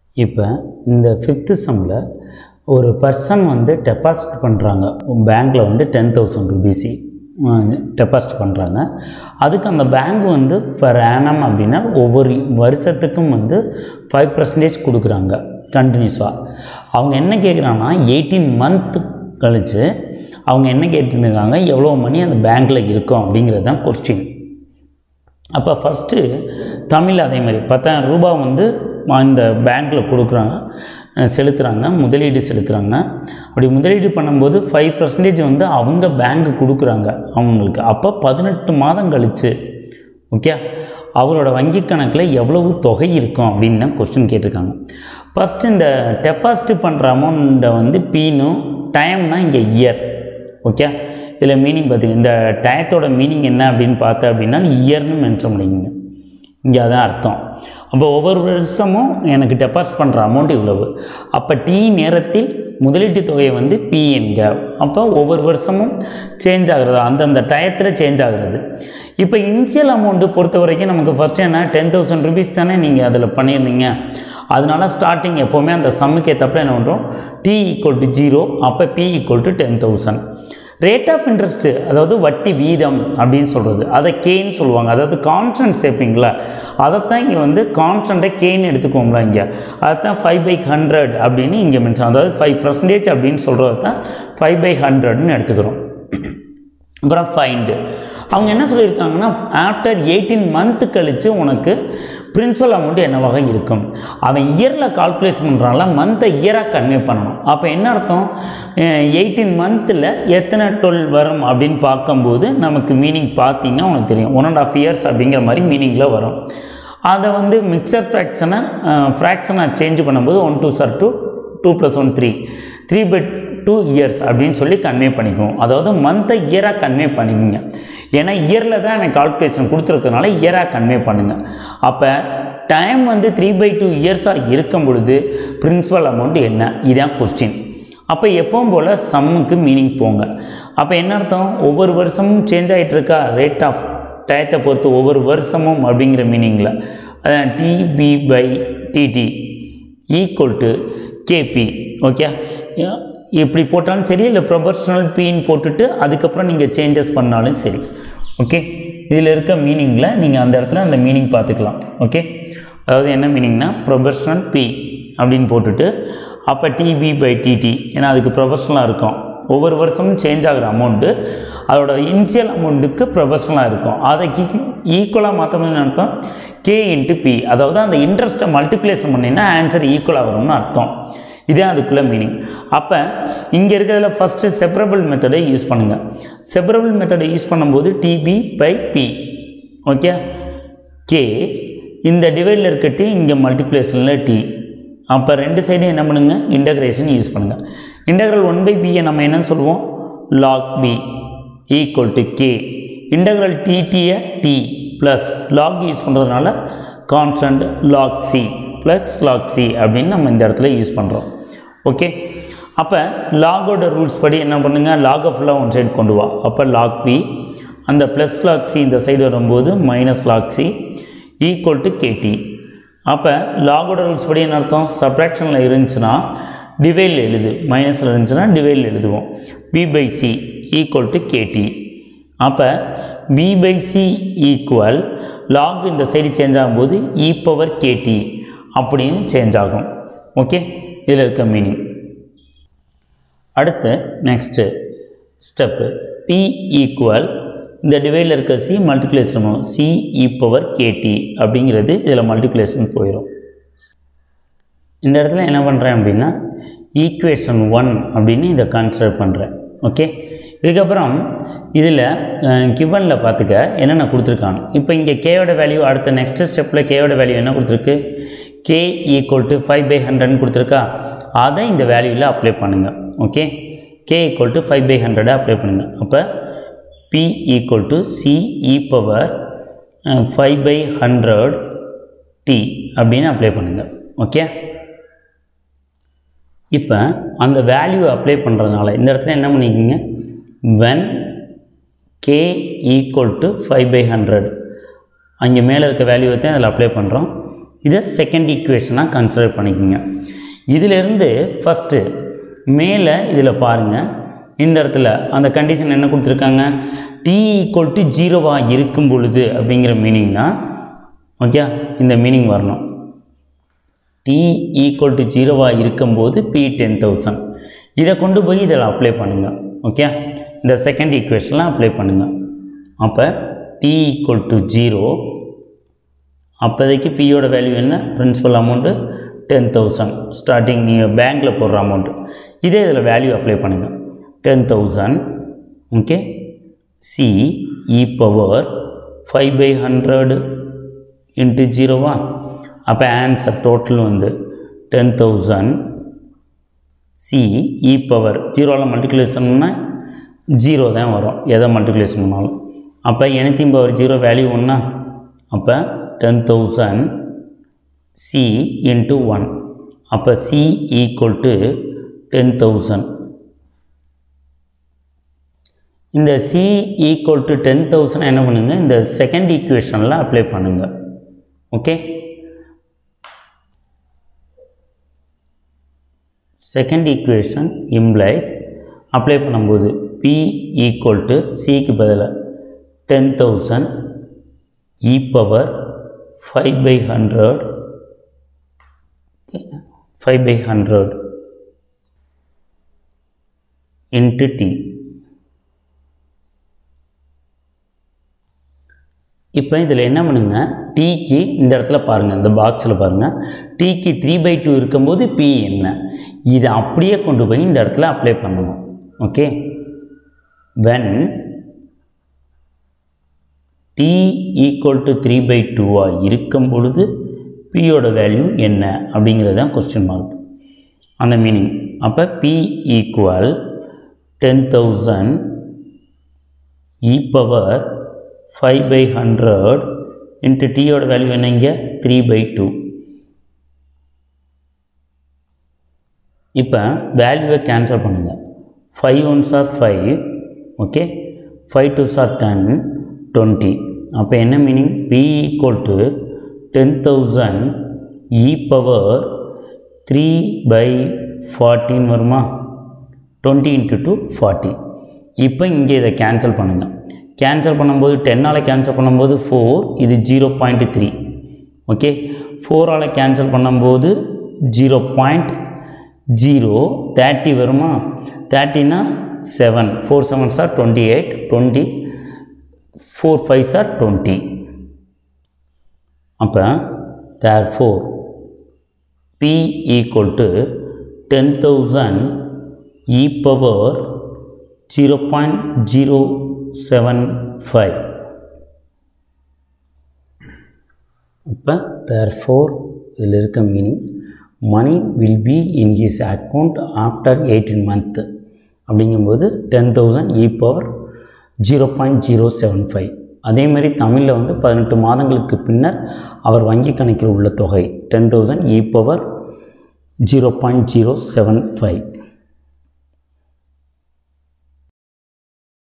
இப்போ இந்த ஃபிஃப்த்து சம்மில் ஒரு பர்சன் வந்து டெபாசிட் பண்ணுறாங்க பேங்க்கில் வந்து டென் தௌசண்ட் ருபீஸு டெபாசிட் பண்ணுறாங்க அதுக்கு அந்த பேங்க் வந்து பர் ஆனம் அப்படின்னா ஒவ்வொரு வருஷத்துக்கும் வந்து ஃபைவ் பர்சன்டேஜ் கொடுக்குறாங்க கண்டினியூஸாக அவங்க என்ன கேட்குறாங்கன்னா எயிட்டீன் மந்த் கழித்து அவங்க என்ன கேட்டுருக்காங்க எவ்வளோ மணி அந்த பேங்க்கில் இருக்கும் அப்படிங்கிறது தான் கொஸ்டின் அப்போ ஃபஸ்ட்டு தமிழ் அதே மாதிரி பத்தாயிரம் ரூபாய் வந்து இந்த பேங்க்கில் கொடுக்குறாங்க செலுத்துகிறாங்க முதலீடு செலுத்துகிறாங்க அப்படி முதலீடு பண்ணும்போது ஃபைவ் பர்சன்டேஜ் வந்து அவங்க பேங்க்கு கொடுக்குறாங்க அவங்களுக்கு அப்போ பதினெட்டு மாதம் கழித்து ஓகே அவரோட வங்கி கணக்கில் எவ்வளவு தொகை இருக்கும் அப்படின்னு தான் கொஸ்டின் கேட்டிருக்காங்க ஃபஸ்ட்டு இந்த டெபாசிட் பண்ணுற அமௌண்ட்டை வந்து பீனும் டைம்னா இங்கே இயர் ஓகே இதில் மீனிங் பார்த்திங்க இந்த டயத்தோட மீனிங் என்ன அப்படின்னு பார்த்தா அப்படின்னா இயர்னு மென்ஷன் பண்ணிக்கோங்க இங்கே அதான் அர்த்தம் அப்போ ஒவ்வொரு வருஷமும் எனக்கு டெபாசிட் பண்ணுற அமௌண்ட் இவ்வளவு அப்போ டி நேரத்தில் முதலீட்டு தொகையை வந்து பி என்க அப்போ ஒவ்வொரு வருஷமும் சேஞ்ச் ஆகிறது அந்தந்த டயத்தில் சேஞ்ச் ஆகிறது இப்போ இனிஷியல் அமௌண்ட்டு பொறுத்த வரைக்கும் நமக்கு ஃபஸ்ட்டு என்ன டென் தௌசண்ட் ருபீஸ் தானே நீங்கள் அதில் பண்ணியிருந்தீங்க அதனால ஸ்டார்டிங் எப்போவுமே அந்த சம்முக்கு ஏற்றப்பில் என்ன பண்ணுறோம் டி ஈக்குவல் டு ஜீரோ அப்போ P equal to ten thousand rate of interest அதாவது வட்டி வீதம் அப்படின்னு சொல்கிறது அதை கேன்னு சொல்லுவாங்க அதாவது கான்ஸ்டன்ட் சேர்ப்பீங்களா அதைத்தான் இங்கே வந்து கான்ஸ்டண்ட்டை கேன்னு எடுத்துக்கோங்களா இங்கே அதுதான் ஃபைவ் பை ஹண்ட்ரட் அப்படின்னு இங்கே மென்ஷன் அதாவது ஃபைவ் பர்சன்டேஜ் அப்படின்னு சொல்கிறது தான் ஃபைவ் பை ஹண்ட்ரட்னு எடுத்துக்கிறோம் அப்புறம் ஃபைண்டு அவங்க என்ன சொல்லியிருக்காங்கன்னா ஆஃப்டர் எயிட்டீன் மந்த்து கழித்து உனக்கு பிரின்சிபல் அமௌண்ட் என்னவாக இருக்கும் அவன் இயரில் கால்குலேட் பண்ணுறான்ல மந்த்தை இயராக கன்வே பண்ணணும் அப்போ என்ன அர்த்தம் எயிட்டீன் மந்த்தில் எத்தனை டுவெல் வரும் அப்படின்னு பார்க்கும்போது நமக்கு மீனிங் பார்த்தீங்கன்னா உனக்கு தெரியும் ஒன் அண்ட் ஆஃப் இயர்ஸ் அப்படிங்கிற மாதிரி மீனிங்கில் வரும் அதை வந்து மிக்சர் ஃப்ராக்ஷனை ஃப்ராக்ஷனாக சேஞ்ச் பண்ணும்போது one two sir two two plus one three three by two years அப்படின்னு சொல்லி கன்வே பண்ணிக்குவோம் அதாவது மந்த்தை இயராக கன்வே பண்ணிக்கோங்க ஏன்னா இயரில் தான் அவன் கால்குலேஷன் கொடுத்துருக்கனால இயராக கன்வே பண்ணுங்கள் அப்போ டைம் வந்து த்ரீ பை டூ இயர்ஸாக இருக்கும் பொழுது பிரின்சிபல் அமௌண்ட் என்ன இதான் கொஸ்டின் அப்போ எப்பவும் போல் சம்முக்கு மீனிங் போங்க அப்போ என்ன அர்த்தம் ஒவ்வொரு வருஷமும் சேஞ்ச் ஆகிட்டு இருக்கா ரேட் ஆஃப் டயத்தை பொறுத்து ஒவ்வொரு வருஷமும் அப்படிங்கிற மீனிங்கில் அதான் dP by dt equal to kP okay இப்படி போட்டாலும் சரி இல்லை ப்ரொபர்ஷனல் பின்னு போட்டுட்டு அதுக்கப்புறம் நீங்கள் சேஞ்சஸ் பண்ணாலும் சரி ஓகே இதில் இருக்க மீனிங்கில் நீங்கள் அந்த இடத்துல அந்த மீனிங் பார்த்துக்கலாம் ஓகே அதாவது என்ன மீனிங்னா ப்ரொபர்ஷனல் பி அப்படின்னு போட்டுட்டு அப்போ டிபி பை டிடி ஏன்னா அதுக்கு ப்ரொபர்ஷனலாக இருக்கும் ஒவ்வொரு வருஷமும் சேஞ்ச் ஆகிற அமௌண்ட்டு அதோட இனிஷியல் அமௌண்ட்டுக்கு ப்ரொபர்ஷனலாக இருக்கும் அதை ஈக்குவலாக மாற்றணும்னு அர்த்தம் கே இன்ட்டு பி அதாவது அந்த இன்ட்ரெஸ்ட்டை மல்டிப்ளேஷன் பண்ணிங்கன்னா ஆன்சர் ஈக்குவலாக வரும்னு அர்த்தம் இதே அதுக்குள்ளே மீனிங் அப்போ இங்கே இருக்கிறதுல ஃபஸ்ட்டு செப்பரபிள் மெத்தடை யூஸ் பண்ணுங்கள் செப்பரபிள் மெத்தடை யூஸ் பண்ணும்போது dP by P okay k இந்த டிவைடில் இருக்க டி இங்கே மல்டிப்ளேஷனில் டி அப்போ ரெண்டு சைடும் என்ன பண்ணுங்கள் இன்டகிரேஷன் யூஸ் பண்ணுங்கள் இன்டகிரல் ஒன் பை பியை நம்ம என்ன சொல்லுவோம் log P equal to k integral டிடியை டி ப்ளஸ் லாக் யூஸ் பண்ணுறதுனால constant log C plus log C அப்படின்னு நம்ம இந்த இடத்துல யூஸ் பண்ணுறோம் ஓகே அப்போ லாகோட ரூல்ஸ் படி என்ன பண்ணுங்கள் லாகை ஃபுல்லாக ஒன் சைடு கொண்டு வா அப்போ லாக் பி அந்த ப்ளஸ் லாக் சி இந்த சைடு வரும்போது minus log C equal to kt அப்போ லாகோட ரூல்ஸ் படி என்ன அர்த்தம் சப்ராக்ஷனில் இருந்துச்சுன்னா டிவைடில் எழுது மைனஸில் இருந்துச்சுன்னா டிவைடில் எழுதுவோம் P by C equal to kt அப்போ P by C equal log இந்த சைடு சேஞ்ச் ஆகும்போது இ பவர் கேடி அப்படின்னு சேஞ்ச் ஆகும் ஓகே இதில் இருக்க மீனிங் அடுத்து நெக்ஸ்ட்டு ஸ்டெப்பு பி ஈக்குவல் இந்த டிவைடில் இருக்க சி மல்டிப்ளேஷன் பண்ணும் சி இ பவர் கேடி அப்படிங்கிறது இதில் மல்டிப்ளேஷன் போயிடும் இந்த இடத்துல என்ன பண்ணுறேன் அப்படின்னா ஈக்குவேஷன் ஒன் அப்படின்னு இதை கன்சிடர் பண்ணுறேன் ஓகே இதுக்கப்புறம் இதில் கிவனில் பார்த்துக்க என்னென்ன கொடுத்துருக்காங்க இப்போ இங்கே கேயோட வேல்யூ அடுத்த நெக்ஸ்ட் ஸ்டெப்பில் கேயோட வேல்யூ என்ன கொடுத்துருக்கு k equal to five by ஹண்ட்ரட்னு கொடுத்துருக்கா அதை இந்த வேல்யூவில் அப்ளை பண்ணுங்கள் okay k equal to five by ஹண்ட்ரடை அப்ளை பண்ணுங்கள் அப்போ P equal to C e power five by hundred t அப்படின்னு அப்ளை பண்ணுங்கள் ஓகே இப்போ அந்த வேல்யூ அப்ளை பண்ணுறதுனால இந்த இடத்துல என்ன பண்ணிக்கிங்க when k equal to five by hundred அங்கே மேலே இருக்க வேல்யூவை தான் அதில் அப்ளை பண்ணுறோம் இதை செகண்ட் ஈக்குவேஷனாக கன்சிடர் பண்ணிக்கோங்க இதிலிருந்து ஃபஸ்ட்டு மேலே இதில் பாருங்கள் இந்த இடத்துல அந்த கண்டிஷன் என்ன கொடுத்துருக்காங்க டி ஈக்குவல் டு ஜீரோவாக இருக்கும் பொழுது அப்படிங்கிற மீனிங் தான் ஓகே இந்த மீனிங் வரணும் டி ஈக்குவல் டு ஜீரோவாக இருக்கும்போது பி டென் தௌசண்ட் இதை கொண்டு போய் இதில் அப்ளை பண்ணுங்கள் ஓகே இந்த செகண்ட் ஈக்குவேஷன்லாம் அப்ளை பண்ணுங்கள் அப்போ டி ஈக்குவல் டு ஜீரோ அப்போதைக்கு பியோட வேல்யூ என்ன principal amount ten thousand starting நீங்கள் பேங்க்கில் போடுற அமௌண்ட்டு இதே இதில் வேல்யூ அப்ளை பண்ணுங்கள் ten thousand okay C e power five by hundred into ஜீரோவா அப்போ ஆன்சர் டோட்டல் வந்து ten thousand C e power ஜீரோவில் மல்டிப்ளிகேஷன் பண்ணால் ஜீரோ தான் வரும் எதை மல்டிப்ளிகேஷன் பண்ணாலும் அப்போ எனித்திங் பவர் ஜீரோ வேல்யூ ஒன்றா அப்போ ten thousand C into one அப்போ C equal to ten thousand இந்த C equal to ten thousand என்ன பண்ணுங்கள் இந்த செகண்ட் ஈக்குவேஷனில் அப்ளை பண்ணுங்கள் okay second equation implies apply பண்ணும்போது பி ஈக்குவல் டு சிக்கு பதிலாக ten thousand e power five by hundred five by hundred into t இப்போ இதில் என்ன பண்ணுங்க டீக்கு இந்த இடத்துல பாருங்கள் இந்த பாக்ஸில் பாருங்கள் டீக்கு த்ரீ பை டூ இருக்கும்போது பி என்ன இதை அப்படியே கொண்டு போய் இந்த இடத்துல அப்ளை பண்ணணும் okay when t equal to three by டூவாக இருக்கும் பொழுது பியோட வேல்யூ என்ன அப்படிங்கிறது தான் கொஸ்டின் மார்க் அந்த மீனிங் அப்போ P equal ten thousand e power five by hundred into டீயோட வேல்யூ என்ன இங்கே த்ரீ பை டூ இப்போ வேல்யூவை கேன்சல் பண்ணுங்கள் five ones are five okay five twos are ten twenty அப்போ என்ன meaning P equal to ten thousand e power three by fourteen வருமா twenty into two forty இப்போ இங்கே இதை கேன்சல் பண்ணுங்கள் கேன்சல் பண்ணும்போது டென்னால் கேன்சல் பண்ணும்போது ஃபோர் இது ஜீரோ பாயிண்ட் த்ரீ ஓகே ஃபோரால் கேன்சல் பண்ணும்போது ஜீரோ பாயிண்ட் ஜீரோ தேர்ட்டி வருமா தேர்ட்டினா seven four seven sir twenty eight twenty four five sir twenty அப்போ therefore P equal to ten thousand e power zero point zero seven five இப்போ therefore இதில் இருக்க meaning money will be in his account after eighteen month அப்படிங்கும்போது ten thousand e power zero point zero seven five அதேமாதிரி தமிழில் வந்து பதினெட்டு மாதங்களுக்கு பின்னர் அவர் வங்கி கணக்கில் உள்ள தொகை ten thousand e power zero point zero seven five